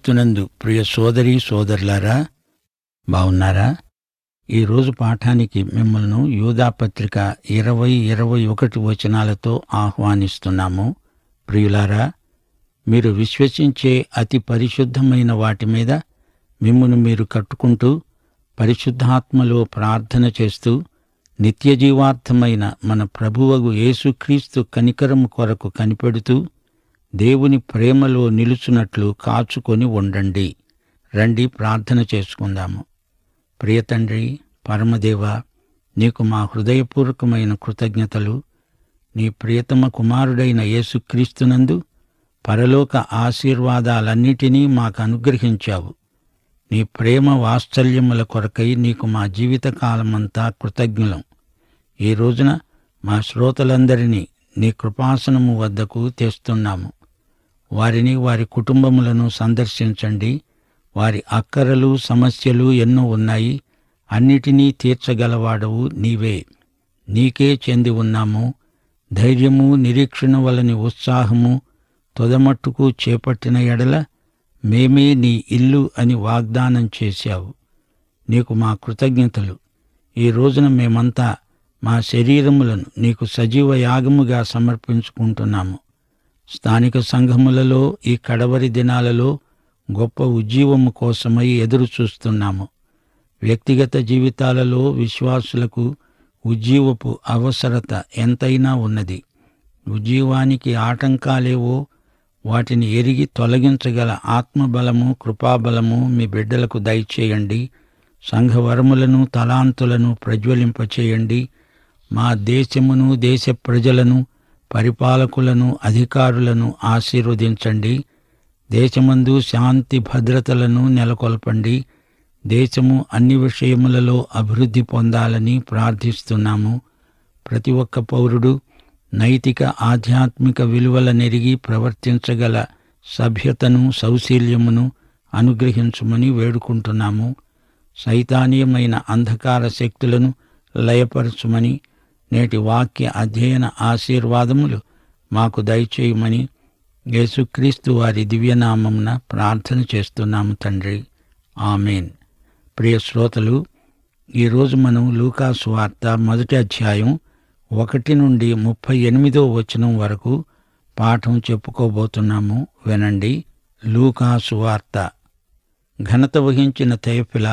యేసుక్రీస్తునందు ప్రియ సోదరి సోదరులారా బావున్నారా ఈరోజు పాఠానికి మిమ్మల్ని యూదాపత్రిక ఇరవై ఇరవై ఒకటి వచనాలతో ఆహ్వానిస్తున్నాము ప్రియులారా మీరు విశ్వసించే అతి పరిశుద్ధమైన వాటి మీద మిమ్మును మీరు కట్టుకుంటూ పరిశుద్ధాత్మలో ప్రార్థన చేస్తూ నిత్యజీవార్థమైన మన ప్రభువగు యేసుక్రీస్తు కనికరము కొరకు కనిపెడుతూ దేవుని ప్రేమలో నిలుచున్నట్లు కాచుకొని ఉండండి రండి ప్రార్థన చేసుకుందాము ప్రియతండ్రి పరమదేవ నీకు మా హృదయపూర్వకమైన కృతజ్ఞతలు నీ ప్రియతమ కుమారుడైన యేసుక్రీస్తునందు పరలోక ఆశీర్వాదాలన్నిటినీ మాకు అనుగ్రహించావు నీ ప్రేమ వాత్సల్యముల కొరకై నీకు మా జీవితకాలమంతా కృతజ్ఞులం ఈ రోజున మా శ్రోతలందరినీ నీ కృపాసనము వద్దకు తెస్తున్నాము వారిని వారి కుటుంబములను సందర్శించండి వారి అక్కరలు సమస్యలు ఎన్నో ఉన్నాయి అన్నిటినీ తీర్చగలవాడవు నీవే నీకే చెంది ఉన్నాము ధైర్యము నిరీక్షణ వలని ఉత్సాహము తొదమట్టుకు చేపట్టిన ఎడల మేమే నీ ఇల్లు అని వాగ్దానం చేశావు నీకు మా కృతజ్ఞతలు ఈ రోజున మేమంతా మా శరీరములను నీకు సజీవ యాగముగా సమర్పించుకుంటున్నాము స్థానిక సంఘములలో ఈ కడవరి దినాలలో గొప్ప ఉజ్జీవము కోసమై ఎదురు చూస్తున్నాము వ్యక్తిగత జీవితాలలో విశ్వాసులకు ఉజ్జీవపు అవసరత ఎంతైనా ఉన్నది ఉజ్జీవానికి ఆటంకాలేవో వాటిని ఎరిగి తొలగించగల ఆత్మబలము కృపాబలము మీ బిడ్డలకు దయచేయండి సంఘవరములను తలాంతులను ప్రజ్వలింపచేయండి మా దేశమును దేశ ప్రజలను పరిపాలకులను అధికారులను ఆశీర్వదించండి దేశమందు శాంతి భద్రతలను నెలకొల్పండి దేశము అన్ని విషయములలో అభివృద్ధి పొందాలని ప్రార్థిస్తున్నాము ప్రతి ఒక్క పౌరుడు నైతిక ఆధ్యాత్మిక విలువల నెరిగి ప్రవర్తించగల సభ్యతను సౌశీల్యమును అనుగ్రహించమని వేడుకుంటున్నాము సైతానీయమైన అంధకార శక్తులను లయపరచుమని నేటి వాక్య అధ్యయన ఆశీర్వాదములు మాకు దయచేయమని యేసుక్రీస్తు వారి దివ్యనామమున ప్రార్థన చేస్తున్నాము తండ్రి ఆమెన్ ప్రియ శ్రోతలు ఈరోజు మనం లూకాసు వార్త మొదటి అధ్యాయం ఒకటి నుండి ముప్పై ఎనిమిదో వచనం వరకు పాఠం చెప్పుకోబోతున్నాము వినండి లూకాసు వార్త ఘనత వహించిన తయపిల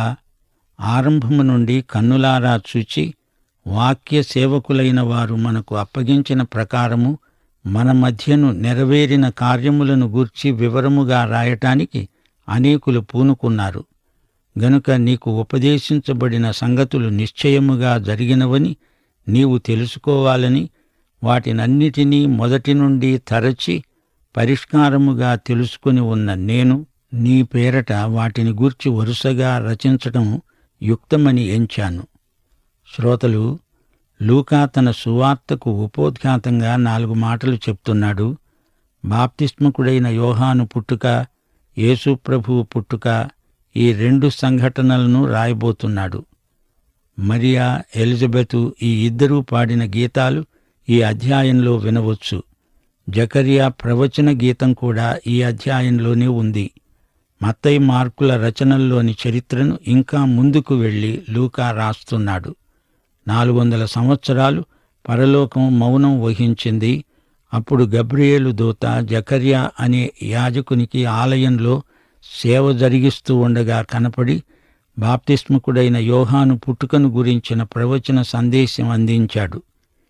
ఆరంభము నుండి కన్నులారా చూచి వాక్య సేవకులైన వారు మనకు అప్పగించిన ప్రకారము మన మధ్యను నెరవేరిన కార్యములను గూర్చి వివరముగా రాయటానికి అనేకులు పూనుకున్నారు గనుక నీకు ఉపదేశించబడిన సంగతులు నిశ్చయముగా జరిగినవని నీవు తెలుసుకోవాలని వాటినన్నిటినీ మొదటి నుండి తరచి పరిష్కారముగా తెలుసుకుని ఉన్న నేను నీ పేరట వాటిని గూర్చి వరుసగా రచించటం యుక్తమని ఎంచాను శ్రోతలు లూకా తన సువార్తకు ఉపోద్ఘాతంగా నాలుగు మాటలు చెప్తున్నాడు బాప్తిస్మకుడైన యోహాను పుట్టుక యేసుప్రభువు పుట్టుక ఈ రెండు సంఘటనలను రాయబోతున్నాడు మరియా ఎలిజబెతు ఈ ఇద్దరూ పాడిన గీతాలు ఈ అధ్యాయంలో వినవచ్చు జకరియా ప్రవచన గీతం కూడా ఈ అధ్యాయంలోనే ఉంది మత్తయి మార్కుల రచనల్లోని చరిత్రను ఇంకా ముందుకు వెళ్లి లూకా రాస్తున్నాడు నాలుగు వందల సంవత్సరాలు పరలోకం మౌనం వహించింది అప్పుడు గబ్రియేలు దూత జకర్యా అనే యాజకునికి ఆలయంలో సేవ జరిగిస్తూ ఉండగా కనపడి బాప్తిస్ముకుడైన యోహాను పుట్టుకను గురించిన ప్రవచన సందేశం అందించాడు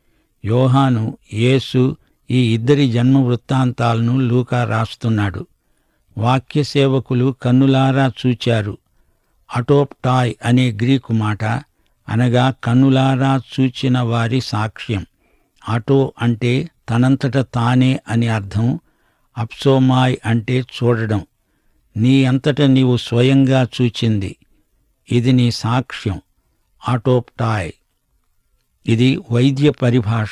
యోహాను యేసు ఈ ఇద్దరి జన్మ వృత్తాంతాలను లూకా రాస్తున్నాడు వాక్య సేవకులు కన్నులారా చూచారు అటోప్టాయ్ అనే గ్రీకు మాట అనగా కన్నులారా చూచిన వారి సాక్ష్యం అటో అంటే తనంతట తానే అని అర్థం అప్సోమాయ్ అంటే చూడడం నీ అంతట నీవు స్వయంగా చూచింది ఇది నీ సాక్ష్యం ఆటోప్టాయ్ ఇది వైద్య పరిభాష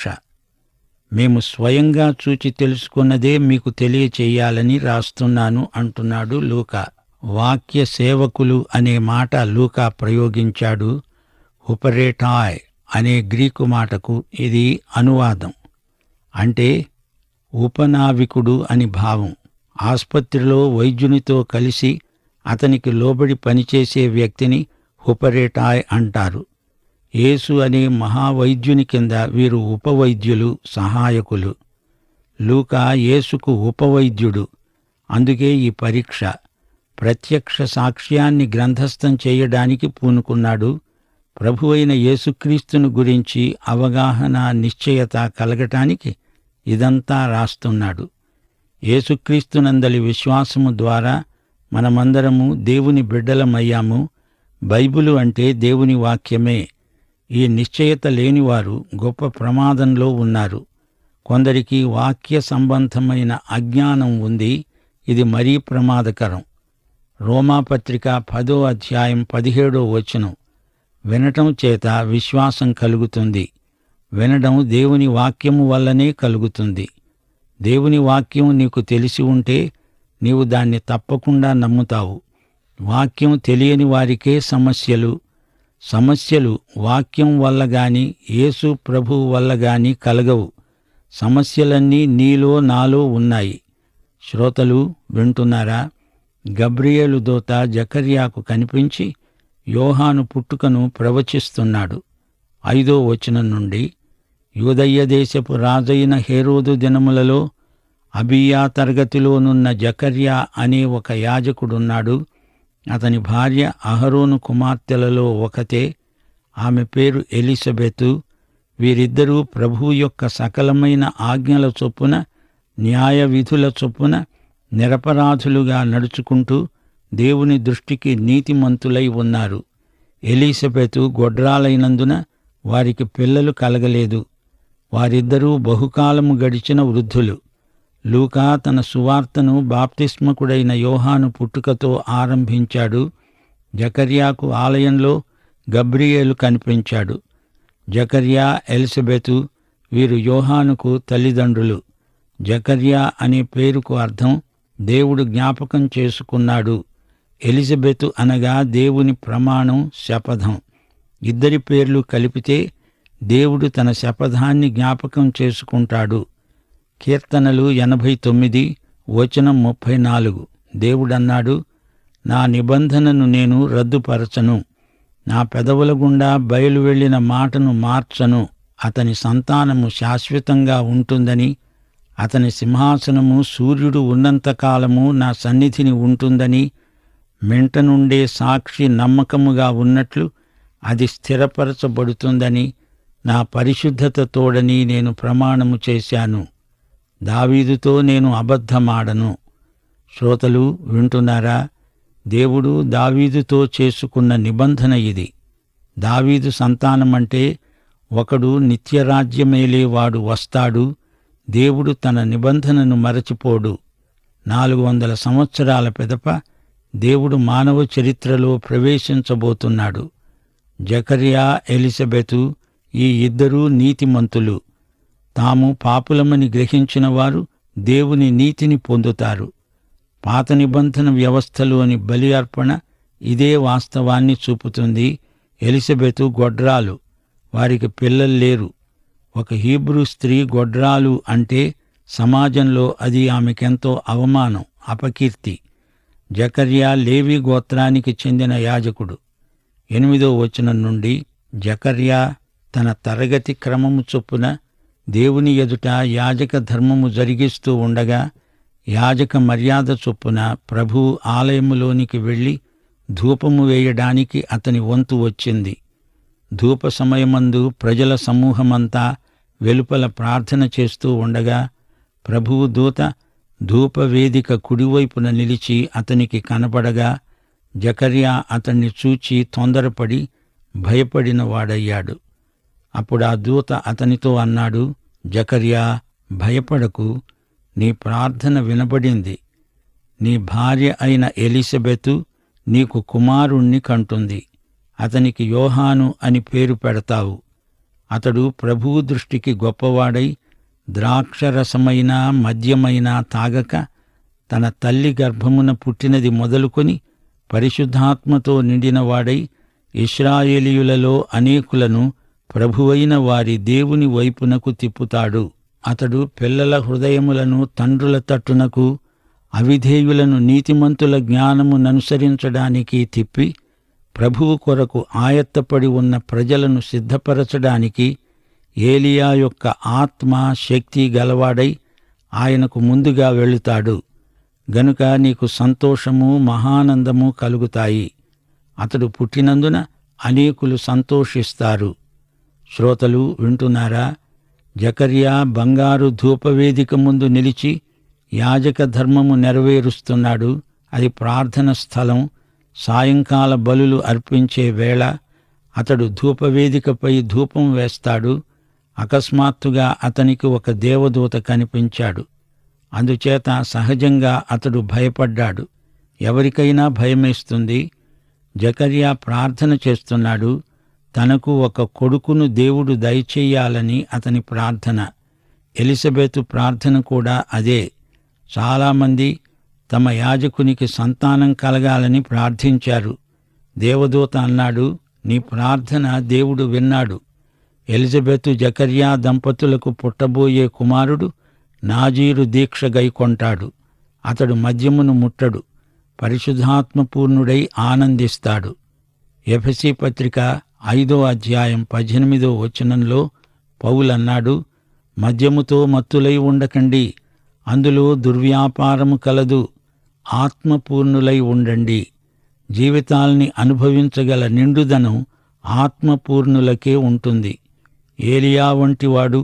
మేము స్వయంగా చూచి తెలుసుకున్నదే మీకు తెలియచేయాలని రాస్తున్నాను అంటున్నాడు లూకా వాక్య సేవకులు అనే మాట లూకా ప్రయోగించాడు హుపరేటాయ్ అనే గ్రీకు మాటకు ఇది అనువాదం అంటే ఉపనావికుడు అని భావం ఆస్పత్రిలో వైద్యునితో కలిసి అతనికి లోబడి పనిచేసే వ్యక్తిని హుపరేటాయ్ అంటారు యేసు అనే మహావైద్యుని కింద వీరు ఉపవైద్యులు సహాయకులు లూకా యేసుకు ఉపవైద్యుడు అందుకే ఈ పరీక్ష ప్రత్యక్ష సాక్ష్యాన్ని గ్రంథస్థం చేయడానికి పూనుకున్నాడు ప్రభువైన యేసుక్రీస్తును గురించి అవగాహన నిశ్చయత కలగటానికి ఇదంతా రాస్తున్నాడు యేసుక్రీస్తునందలి విశ్వాసము ద్వారా మనమందరము దేవుని బిడ్డలమయ్యాము బైబిలు అంటే దేవుని వాక్యమే ఈ నిశ్చయత లేనివారు గొప్ప ప్రమాదంలో ఉన్నారు కొందరికి వాక్య సంబంధమైన అజ్ఞానం ఉంది ఇది మరీ ప్రమాదకరం రోమాపత్రిక పదో అధ్యాయం పదిహేడో వచనం వినటం చేత విశ్వాసం కలుగుతుంది వినడం దేవుని వాక్యము వల్లనే కలుగుతుంది దేవుని వాక్యం నీకు తెలిసి ఉంటే నీవు దాన్ని తప్పకుండా నమ్ముతావు వాక్యం తెలియని వారికే సమస్యలు సమస్యలు వాక్యం వల్ల గాని యేసు ప్రభువు వల్ల గాని కలగవు సమస్యలన్నీ నీలో నాలో ఉన్నాయి శ్రోతలు వింటున్నారా గబ్రియేలు దోత జకర్యాకు కనిపించి యోహాను పుట్టుకను ప్రవచిస్తున్నాడు ఐదో వచనం నుండి యూదయ్య దేశపు రాజైన హేరోదు దినములలో అబియా తరగతిలోనున్న జకర్యా అనే ఒక యాజకుడున్నాడు అతని భార్య అహరోను కుమార్తెలలో ఒకతే ఆమె పేరు ఎలిజబెతు వీరిద్దరూ ప్రభువు యొక్క సకలమైన ఆజ్ఞల చొప్పున న్యాయ విధుల చొప్పున నిరపరాధులుగా నడుచుకుంటూ దేవుని దృష్టికి నీతిమంతులై ఉన్నారు ఎలీసబెతు గొడ్రాలైనందున వారికి పిల్లలు కలగలేదు వారిద్దరూ బహుకాలము గడిచిన వృద్ధులు లూకా తన సువార్తను బాప్తిస్మకుడైన యోహాను పుట్టుకతో ఆరంభించాడు జకర్యాకు ఆలయంలో గబ్రియేలు కనిపించాడు జకర్యా ఎలిజబెతు వీరు యోహానుకు తల్లిదండ్రులు జకర్యా అనే పేరుకు అర్థం దేవుడు జ్ఞాపకం చేసుకున్నాడు ఎలిజబెతు అనగా దేవుని ప్రమాణం శపథం ఇద్దరి పేర్లు కలిపితే దేవుడు తన శపథాన్ని జ్ఞాపకం చేసుకుంటాడు కీర్తనలు ఎనభై తొమ్మిది వచనం ముప్పై నాలుగు దేవుడన్నాడు నా నిబంధనను నేను రద్దుపరచను నా పెదవుల గుండా బయలు వెళ్ళిన మాటను మార్చను అతని సంతానము శాశ్వతంగా ఉంటుందని అతని సింహాసనము సూర్యుడు ఉన్నంతకాలము నా సన్నిధిని ఉంటుందని మెంట నుండే సాక్షి నమ్మకముగా ఉన్నట్లు అది స్థిరపరచబడుతుందని నా పరిశుద్ధత తోడని నేను ప్రమాణము చేశాను దావీదుతో నేను అబద్ధమాడను శ్రోతలు వింటున్నారా దేవుడు దావీదుతో చేసుకున్న నిబంధన ఇది దావీదు సంతానమంటే ఒకడు నిత్యరాజ్యమేలేవాడు వస్తాడు దేవుడు తన నిబంధనను మరచిపోడు నాలుగు వందల సంవత్సరాల పెదప దేవుడు మానవ చరిత్రలో ప్రవేశించబోతున్నాడు జకర్యా ఎలిజబెతు ఈ ఇద్దరూ నీతిమంతులు తాము పాపులమని గ్రహించిన వారు దేవుని నీతిని పొందుతారు పాత నిబంధన వ్యవస్థలోని బలి అర్పణ ఇదే వాస్తవాన్ని చూపుతుంది ఎలిజబెతు గొడ్రాలు వారికి పిల్లలు లేరు ఒక హీబ్రూ స్త్రీ గొడ్రాలు అంటే సమాజంలో అది ఆమెకెంతో అవమానం అపకీర్తి జకర్యా లేవి గోత్రానికి చెందిన యాజకుడు ఎనిమిదో వచనం నుండి జకర్యా తన తరగతి క్రమము చొప్పున దేవుని ఎదుట యాజక ధర్మము జరిగిస్తూ ఉండగా యాజక మర్యాద చొప్పున ప్రభు ఆలయములోనికి వెళ్ళి ధూపము వేయడానికి అతని వంతు వచ్చింది ధూప సమయమందు ప్రజల సమూహమంతా వెలుపల ప్రార్థన చేస్తూ ఉండగా ప్రభువు దూత ధూపవేదిక కుడివైపున నిలిచి అతనికి కనపడగా జకర్యా అతన్ని చూచి తొందరపడి భయపడిన వాడయ్యాడు అప్పుడు ఆ దూత అతనితో అన్నాడు జకర్యా భయపడకు నీ ప్రార్థన వినబడింది నీ భార్య అయిన ఎలిజబెతు నీకు కుమారుణ్ణి కంటుంది అతనికి యోహాను అని పేరు పెడతావు అతడు ప్రభువు దృష్టికి గొప్పవాడై ద్రాక్షరసమైన మద్యమైన తాగక తన తల్లి గర్భమున పుట్టినది మొదలుకొని పరిశుద్ధాత్మతో నిండినవాడై ఇస్రాయేలీయులలో అనేకులను ప్రభువైన వారి దేవుని వైపునకు తిప్పుతాడు అతడు పిల్లల హృదయములను తండ్రుల తట్టునకు అవిధేయులను నీతిమంతుల జ్ఞానముననుసరించడానికి తిప్పి ప్రభువు కొరకు ఆయత్తపడి ఉన్న ప్రజలను సిద్ధపరచడానికి ఏలియా యొక్క ఆత్మ శక్తి గలవాడై ఆయనకు ముందుగా వెళుతాడు గనుక నీకు సంతోషము మహానందము కలుగుతాయి అతడు పుట్టినందున అనేకులు సంతోషిస్తారు శ్రోతలు వింటున్నారా జకర్యా బంగారు ధూపవేదిక ముందు నిలిచి యాజక ధర్మము నెరవేరుస్తున్నాడు అది ప్రార్థన స్థలం సాయంకాల బలులు అర్పించే వేళ అతడు ధూపవేదికపై ధూపం వేస్తాడు అకస్మాత్తుగా అతనికి ఒక దేవదూత కనిపించాడు అందుచేత సహజంగా అతడు భయపడ్డాడు ఎవరికైనా భయమేస్తుంది జకర్యా ప్రార్థన చేస్తున్నాడు తనకు ఒక కొడుకును దేవుడు దయచేయాలని అతని ప్రార్థన ఎలిజబెతు ప్రార్థన కూడా అదే చాలామంది తమ యాజకునికి సంతానం కలగాలని ప్రార్థించారు దేవదూత అన్నాడు నీ ప్రార్థన దేవుడు విన్నాడు ఎలిజబెతు జకర్యా దంపతులకు పుట్టబోయే కుమారుడు నాజీరు దీక్ష గైకొంటాడు అతడు మద్యమును ముట్టడు పరిశుద్ధాత్మపూర్ణుడై ఆనందిస్తాడు ఎఫెసి పత్రిక ఐదో అధ్యాయం పద్దెనిమిదో వచనంలో పౌలన్నాడు మద్యముతో మత్తులై ఉండకండి అందులో దుర్వ్యాపారము కలదు ఆత్మపూర్ణులై ఉండండి జీవితాల్ని అనుభవించగల నిండుదనం ఆత్మపూర్ణులకే ఉంటుంది ఏలియా వంటివాడు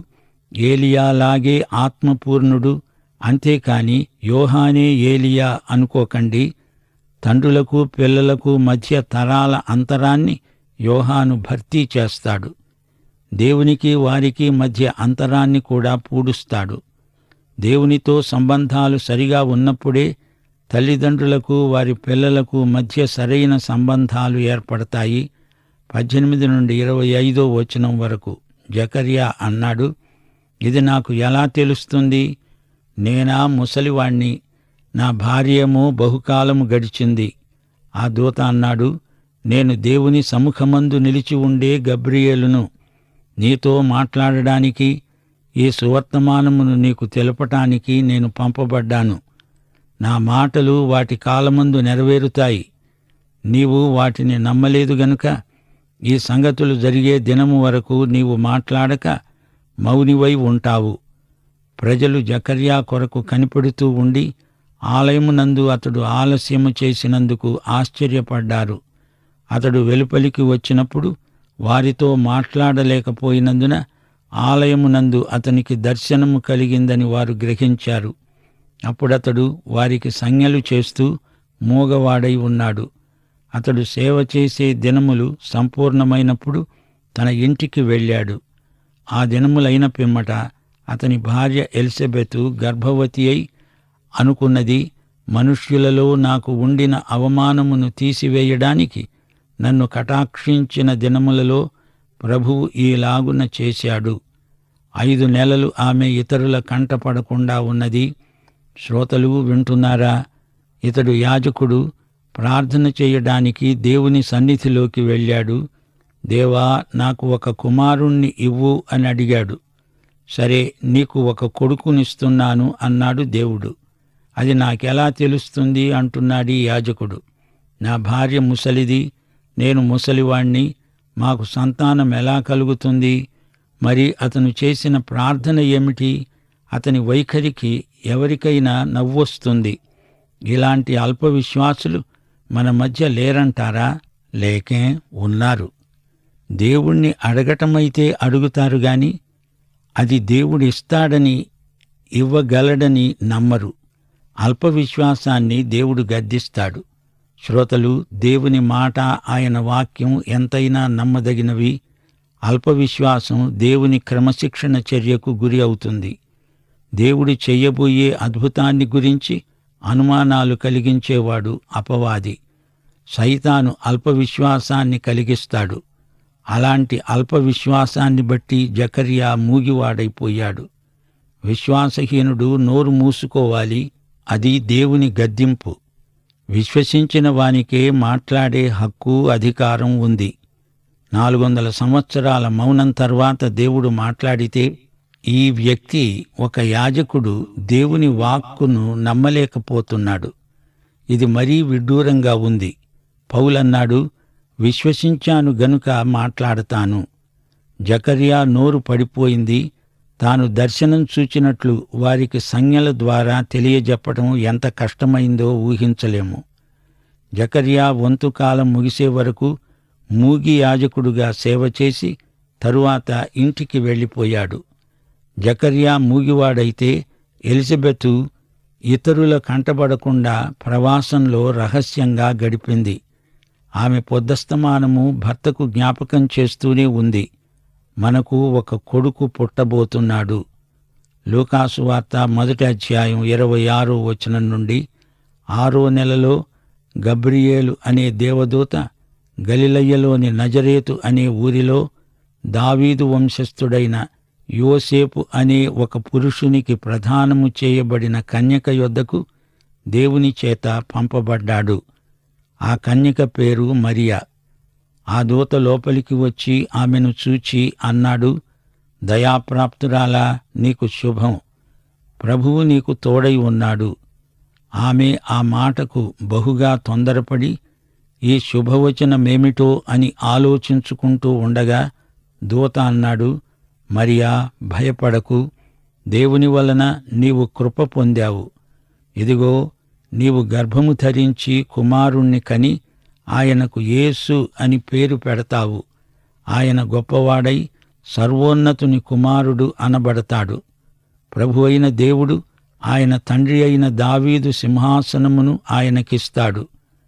ఏలియాలాగే ఆత్మపూర్ణుడు అంతేకాని యోహానే ఏలియా అనుకోకండి తండ్రులకు పిల్లలకు మధ్య తరాల అంతరాన్ని యోహాను భర్తీ చేస్తాడు దేవునికి వారికి మధ్య అంతరాన్ని కూడా పూడుస్తాడు దేవునితో సంబంధాలు సరిగా ఉన్నప్పుడే తల్లిదండ్రులకు వారి పిల్లలకు మధ్య సరైన సంబంధాలు ఏర్పడతాయి పద్దెనిమిది నుండి ఇరవై ఐదో వచనం వరకు జకర్యా అన్నాడు ఇది నాకు ఎలా తెలుస్తుంది నేనా ముసలివాణ్ణి నా భార్యేమో బహుకాలము గడిచింది ఆ దూత అన్నాడు నేను దేవుని సముఖమందు నిలిచి ఉండే గబ్రియేలును నీతో మాట్లాడడానికి ఈ సువర్తమానమును నీకు తెలపటానికి నేను పంపబడ్డాను నా మాటలు వాటి కాలమందు నెరవేరుతాయి నీవు వాటిని నమ్మలేదు గనుక ఈ సంగతులు జరిగే దినము వరకు నీవు మాట్లాడక మౌనివై ఉంటావు ప్రజలు జకర్యా కొరకు కనిపెడుతూ ఉండి ఆలయమునందు అతడు ఆలస్యము చేసినందుకు ఆశ్చర్యపడ్డారు అతడు వెలుపలికి వచ్చినప్పుడు వారితో మాట్లాడలేకపోయినందున ఆలయమునందు అతనికి దర్శనము కలిగిందని వారు గ్రహించారు అప్పుడతడు వారికి సంజ్ఞలు చేస్తూ మూగవాడై ఉన్నాడు అతడు సేవ చేసే దినములు సంపూర్ణమైనప్పుడు తన ఇంటికి వెళ్ళాడు ఆ దినములైన పిమ్మట అతని భార్య ఎలిజబెతు గర్భవతి అయి అనుకున్నది మనుష్యులలో నాకు ఉండిన అవమానమును తీసివేయడానికి నన్ను కటాక్షించిన దినములలో ప్రభువు ఈలాగున చేశాడు ఐదు నెలలు ఆమె ఇతరుల కంటపడకుండా ఉన్నది శ్రోతలు వింటున్నారా ఇతడు యాజకుడు ప్రార్థన చేయడానికి దేవుని సన్నిధిలోకి వెళ్ళాడు దేవా నాకు ఒక కుమారుణ్ణి ఇవ్వు అని అడిగాడు సరే నీకు ఒక కొడుకునిస్తున్నాను అన్నాడు దేవుడు అది నాకెలా తెలుస్తుంది అంటున్నాడు ఈ యాజకుడు నా భార్య ముసలిది నేను ముసలివాణ్ణి మాకు సంతానం ఎలా కలుగుతుంది మరి అతను చేసిన ప్రార్థన ఏమిటి అతని వైఖరికి ఎవరికైనా నవ్వొస్తుంది ఇలాంటి అల్ప విశ్వాసులు మన మధ్య లేరంటారా లేకే ఉన్నారు దేవుణ్ణి అడగటమైతే అడుగుతారు గాని అది దేవుడు ఇస్తాడని ఇవ్వగలడని నమ్మరు అల్ప విశ్వాసాన్ని దేవుడు గద్దిస్తాడు శ్రోతలు దేవుని మాట ఆయన వాక్యం ఎంతైనా నమ్మదగినవి అల్ప విశ్వాసం దేవుని క్రమశిక్షణ చర్యకు గురి అవుతుంది దేవుడు చెయ్యబోయే అద్భుతాన్ని గురించి అనుమానాలు కలిగించేవాడు అపవాది సైతాను అల్ప విశ్వాసాన్ని కలిగిస్తాడు అలాంటి అల్ప విశ్వాసాన్ని బట్టి జకర్యా మూగివాడైపోయాడు విశ్వాసహీనుడు నోరు మూసుకోవాలి అది దేవుని గద్దింపు విశ్వసించిన వానికే మాట్లాడే హక్కు అధికారం ఉంది నాలుగు వందల సంవత్సరాల మౌనం తర్వాత దేవుడు మాట్లాడితే ఈ వ్యక్తి ఒక యాజకుడు దేవుని వాక్కును నమ్మలేకపోతున్నాడు ఇది మరీ విడ్డూరంగా ఉంది పౌలన్నాడు విశ్వసించాను గనుక మాట్లాడతాను జకర్యా నోరు పడిపోయింది తాను దర్శనం చూచినట్లు వారికి సంజ్ఞల ద్వారా తెలియజెప్పడం ఎంత కష్టమైందో ఊహించలేము జకర్యా వంతుకాలం ముగిసే వరకు మూగి యాజకుడుగా సేవ చేసి తరువాత ఇంటికి వెళ్ళిపోయాడు జకర్యా మూగివాడైతే ఎలిజబెతు ఇతరుల కంటబడకుండా ప్రవాసంలో రహస్యంగా గడిపింది ఆమె పొద్దస్తమానము భర్తకు జ్ఞాపకం చేస్తూనే ఉంది మనకు ఒక కొడుకు పుట్టబోతున్నాడు లూకాసు వార్త మొదటి అధ్యాయం ఇరవై ఆరో వచనం నుండి ఆరో నెలలో గబ్రియేలు అనే దేవదూత గలిలయ్యలోని నజరేతు అనే ఊరిలో దావీదు వంశస్థుడైన యోసేపు అనే ఒక పురుషునికి ప్రధానము చేయబడిన కన్యక యొద్దకు దేవుని చేత పంపబడ్డాడు ఆ కన్యక పేరు మరియా ఆ దూత లోపలికి వచ్చి ఆమెను చూచి అన్నాడు దయాప్రాప్తురాలా నీకు శుభం ప్రభువు నీకు తోడై ఉన్నాడు ఆమె ఆ మాటకు బహుగా తొందరపడి ఈ శుభవచనమేమిటో అని ఆలోచించుకుంటూ ఉండగా దూత అన్నాడు మరియా భయపడకు దేవుని వలన నీవు కృప పొందావు ఇదిగో నీవు గర్భము ధరించి కుమారుణ్ణి కని ఆయనకు యేసు అని పేరు పెడతావు ఆయన గొప్పవాడై సర్వోన్నతుని కుమారుడు అనబడతాడు ప్రభు అయిన దేవుడు ఆయన తండ్రి అయిన దావీదు సింహాసనమును ఆయనకిస్తాడు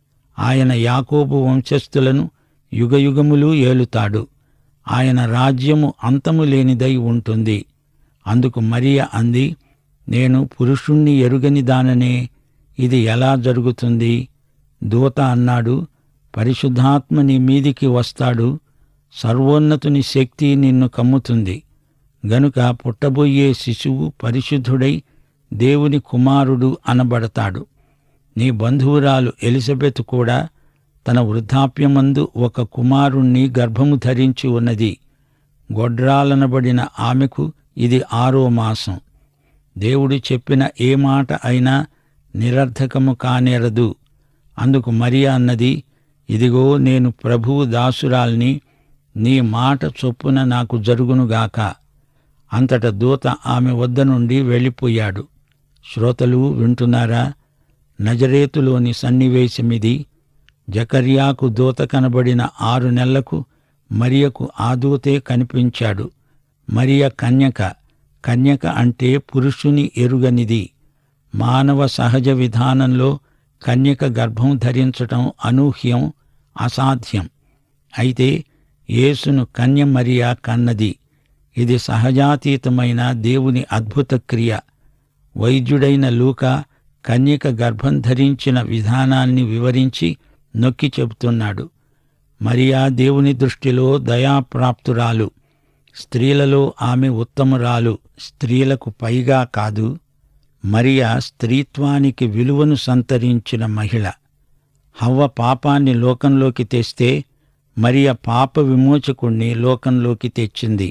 ఆయన యాకోబు వంశస్థులను యుగయుగములు ఏలుతాడు ఆయన రాజ్యము అంతము లేనిదై ఉంటుంది అందుకు మరియ అంది నేను పురుషుణ్ణి ఎరుగని దాననే ఇది ఎలా జరుగుతుంది దూత అన్నాడు పరిశుద్ధాత్మ నీ మీదికి వస్తాడు సర్వోన్నతుని శక్తి నిన్ను కమ్ముతుంది గనుక పుట్టబోయే శిశువు పరిశుద్ధుడై దేవుని కుమారుడు అనబడతాడు నీ బంధువురాలు ఎలిజబెత్ కూడా తన వృద్ధాప్యమందు ఒక కుమారుణ్ణి గర్భము ధరించి ఉన్నది గొడ్రాలనబడిన ఆమెకు ఇది ఆరో మాసం దేవుడు చెప్పిన ఏ మాట అయినా నిరర్ధకము కానేరదు అందుకు మరియా అన్నది ఇదిగో నేను ప్రభువు దాసురాల్ని నీ మాట చొప్పున నాకు జరుగునుగాక అంతట దూత ఆమె వద్ద నుండి వెళ్ళిపోయాడు శ్రోతలు వింటున్నారా నజరేతులోని సన్నివేశమిది జకర్యాకు దూత కనబడిన ఆరు నెలలకు మరియకు ఆ దూతే కనిపించాడు మరియ కన్యక కన్యక అంటే పురుషుని ఎరుగనిది మానవ సహజ విధానంలో కన్యక గర్భం ధరించటం అనూహ్యం అసాధ్యం అయితే యేసును కన్య మరియ కన్నది ఇది సహజాతీతమైన దేవుని అద్భుత క్రియ వైద్యుడైన లూకా కన్యక గర్భం ధరించిన విధానాన్ని వివరించి నొక్కి చెబుతున్నాడు మరియా దేవుని దృష్టిలో దయాప్రాప్తురాలు స్త్రీలలో ఆమె ఉత్తమురాలు స్త్రీలకు పైగా కాదు మరియా స్త్రీత్వానికి విలువను సంతరించిన మహిళ హవ్వ పాపాన్ని లోకంలోకి తెస్తే మరియ పాప విమోచకుణ్ణి లోకంలోకి తెచ్చింది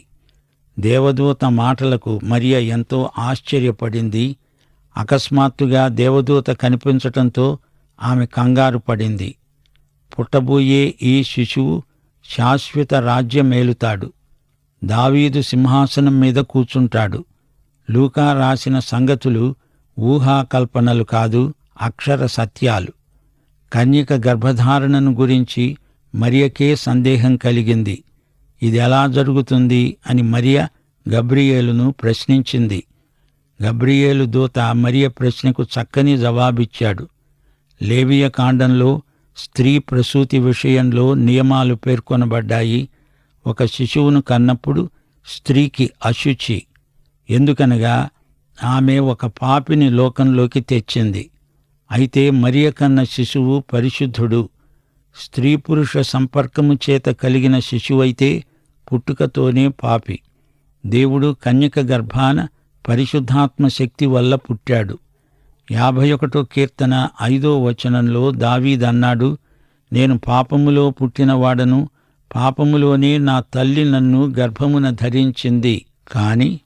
దేవదూత మాటలకు మరియ ఎంతో ఆశ్చర్యపడింది అకస్మాత్తుగా దేవదూత కనిపించటంతో ఆమె కంగారు పడింది పుట్టబోయే ఈ శిశువు శాశ్వత రాజ్యమేలుతాడు దావీదు సింహాసనం మీద కూర్చుంటాడు లూకా రాసిన సంగతులు ఊహాకల్పనలు కాదు అక్షర సత్యాలు కన్యక గర్భధారణను గురించి మరియకే సందేహం కలిగింది ఇది ఎలా జరుగుతుంది అని మరియ గబ్రియేలును ప్రశ్నించింది గబ్రియేలు దూత మరియ ప్రశ్నకు చక్కని జవాబిచ్చాడు లేవియ కాండంలో స్త్రీ ప్రసూతి విషయంలో నియమాలు పేర్కొనబడ్డాయి ఒక శిశువును కన్నప్పుడు స్త్రీకి అశుచి ఎందుకనగా ఆమె ఒక పాపిని లోకంలోకి తెచ్చింది అయితే మరియ కన్న శిశువు పరిశుద్ధుడు స్త్రీ పురుష సంపర్కము చేత కలిగిన శిశువైతే పుట్టుకతోనే పాపి దేవుడు కన్యక గర్భాన పరిశుద్ధాత్మ శక్తి వల్ల పుట్టాడు యాభై ఒకటో కీర్తన ఐదో వచనంలో దావీదన్నాడు నేను పాపములో పుట్టినవాడను పాపములోనే నా తల్లి నన్ను గర్భమున ధరించింది కాని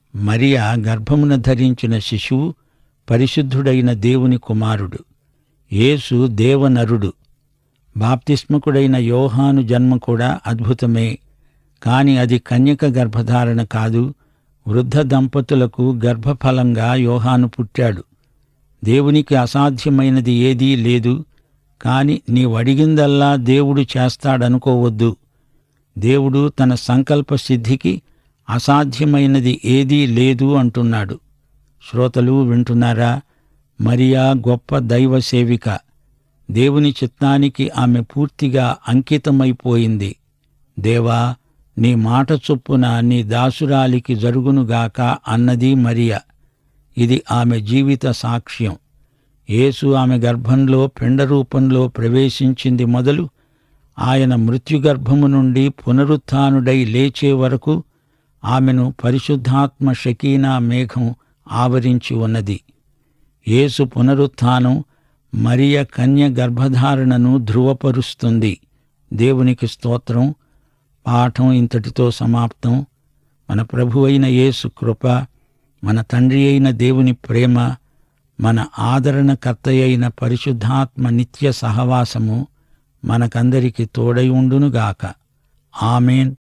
మరియా గర్భమున ధరించిన శిశువు పరిశుద్ధుడైన దేవుని కుమారుడు యేసు దేవనరుడు బాప్తిస్మకుడైన యోహాను జన్మ కూడా అద్భుతమే కాని అది కన్యక గర్భధారణ కాదు వృద్ధ దంపతులకు గర్భఫలంగా యోహాను పుట్టాడు దేవునికి అసాధ్యమైనది ఏదీ లేదు కాని నీవడిగిందల్లా దేవుడు చేస్తాడనుకోవద్దు దేవుడు తన సంకల్ప సిద్ధికి అసాధ్యమైనది ఏదీ లేదు అంటున్నాడు శ్రోతలు వింటున్నారా మరియా గొప్ప దైవ సేవిక దేవుని చిత్తానికి ఆమె పూర్తిగా అంకితమైపోయింది దేవా నీ మాట చొప్పున నీ దాసురాలికి జరుగునుగాక అన్నది మరియ ఇది ఆమె జీవిత సాక్ష్యం యేసు ఆమె గర్భంలో పిండ రూపంలో ప్రవేశించింది మొదలు ఆయన మృత్యుగర్భము నుండి పునరుత్థానుడై లేచే వరకు ఆమెను పరిశుద్ధాత్మ షకీనా మేఘం ఆవరించి ఉన్నది యేసు పునరుత్థానం మరియ కన్య గర్భధారణను ధృవపరుస్తుంది దేవునికి స్తోత్రం పాఠం ఇంతటితో సమాప్తం మన ప్రభువైన యేసు కృప మన తండ్రి అయిన దేవుని ప్రేమ మన ఆదరణకర్త అయిన పరిశుద్ధాత్మ నిత్య సహవాసము మనకందరికి తోడై ఉండునుగాక ఆమెన్